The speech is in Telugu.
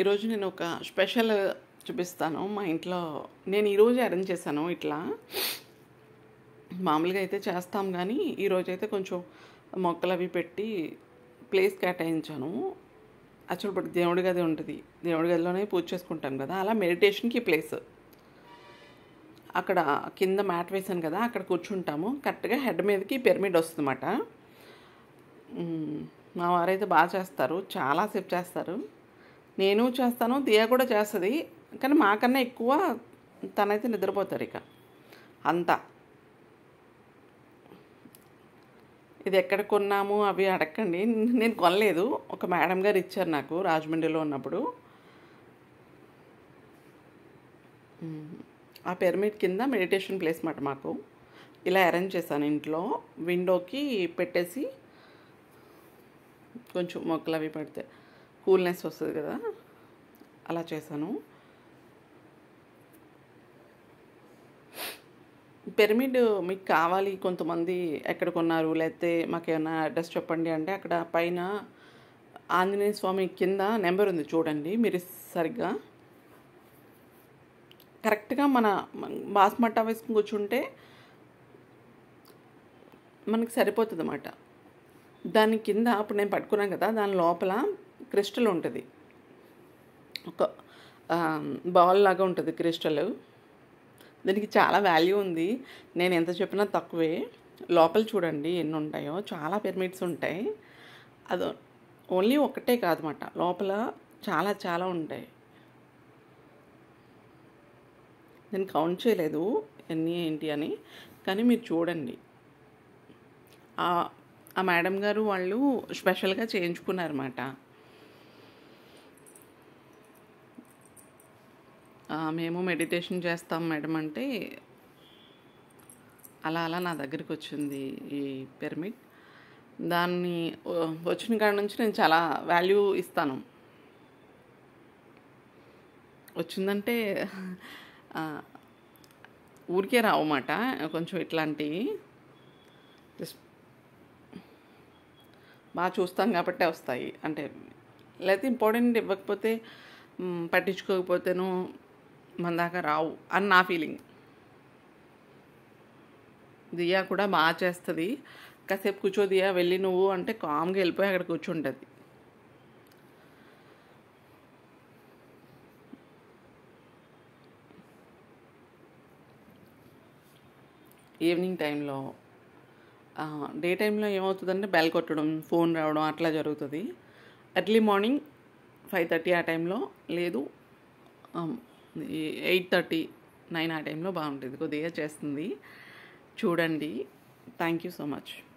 ఈరోజు నేను ఒక స్పెషల్ చూపిస్తాను మా ఇంట్లో నేను ఈరోజు అరేంజ్ చేశాను ఇట్లా మామూలుగా అయితే చేస్తాం కానీ ఈరోజు అయితే కొంచెం మొక్కలు అవి పెట్టి ప్లేస్ కేటాయించాను యాక్చువల్ బట్ దేవుడి గది ఉంటుంది దేవుడి గదిలోనే పూజ చేసుకుంటాం కదా అలా మెడిటేషన్కి ప్లేస్ అక్కడ కింద మ్యాట్ వేసాను కదా అక్కడ కూర్చుంటాము కరెక్ట్గా హెడ్ మీదకి పిరమిడ్ వస్తుందన్నమాట మ్మ్. మా వారైతే బాగా చేస్తారు చాలాసేపు చేస్తారు నేను చేస్తాను దియా కూడా చేస్తుంది కానీ మాకన్నా ఎక్కువ తనైతే నిద్రపోతారు ఇక అంతా ఇది ఎక్కడ కొన్నాము అవి అడగండి నేను కొనలేదు ఒక మేడం గారు ఇచ్చారు నాకు రాజమండ్రిలో ఉన్నప్పుడు మ్మ్. ఆ పిరమిడ్ కింద మెడిటేషన్ ప్లేస్ మాట మాకు ఇలా అరేంజ్ చేశాను ఇంట్లో విండోకి పెట్టేసి కొంచెం మొక్కలు అవి పెడితే కూల్నెస్ వస్తుంది కదా అలా చేశాను పిరమిడ్ మీకు కావాలి కొంతమంది ఎక్కడ కొన్నారు లేకపోతే మాకు ఏమైనా అడ్రస్ చెప్పండి అంటే అక్కడ పైన ఆంజనేయ స్వామి కింద నెంబర్ ఉంది చూడండి మీరు సరిగ్గా కరెక్ట్గా మన బాస్మట్ట వేసుకుని కూర్చుంటే మనకి సరిపోతుంది అన్నమాట దాని కింద అప్పుడు నేను పట్టుకున్నాను కదా దాని లోపల క్రిస్టల్ ఉంటుంది ఒక బాల్ లాగా ఉంటుంది క్రిస్టల్ దీనికి చాలా వాల్యూ ఉంది నేను ఎంత చెప్పినా తక్కువే లోపల చూడండి ఎన్ని ఉంటాయో చాలా పిరమిడ్స్ ఉంటాయి అది ఓన్లీ ఒకటే కాదన్నమాట లోపల చాలా చాలా ఉంటాయి నేను కౌంట్ చేయలేదు ఎన్ని ఏంటి అని కానీ మీరు చూడండి ఆ- ఆ మేడం గారు వాళ్ళు స్పెషల్గా చేయించుకున్నారన్నమాట ఆ, మేము మెడిటేషన్ చేస్తాం మేడం అంటే అలా అలా నా దగ్గరికి వచ్చింది ఈ పిరమిడ్ దాన్ని వ- వచ్చిన కాడ నుంచి నేను చాలా వాల్యూ ఇస్తాను వచ్చిందంటే ఆ, ఊరికే రావమాట కొంచెం ఇట్లాంటివి జస్ట్ బాగా చూస్తాం కాబట్టే వస్తాయి అంటే లేకపోతే ఇంపార్టెంట్ ఇవ్వకపోతే మ్, పట్టించుకోకపోతేను మన దాకా రావు అని నా ఫీలింగ్ దియా కూడా బాగా చేస్తుంది కాసేపు కూర్చో దియా వెళ్ళి నువ్వు అంటే కామ్గా వెళ్ళిపోయి అక్కడ కూర్చుంటుంది ఈవినింగ్ టైంలో డే టైంలో ఏమవుతుందంటే బెల్ కొట్టడం ఫోన్ రావడం అట్లా జరుగుతుంది ఎర్లీ మార్నింగ్ ఫైవ్ థర్టీ ఆ టైంలో లేదు ఎయిట్ థర్టీ నైన్ ఆ టైంలో బాగుంటుంది కొద్దిగా చేస్తుంది చూడండి థ్యాంక్ యూ సో మచ్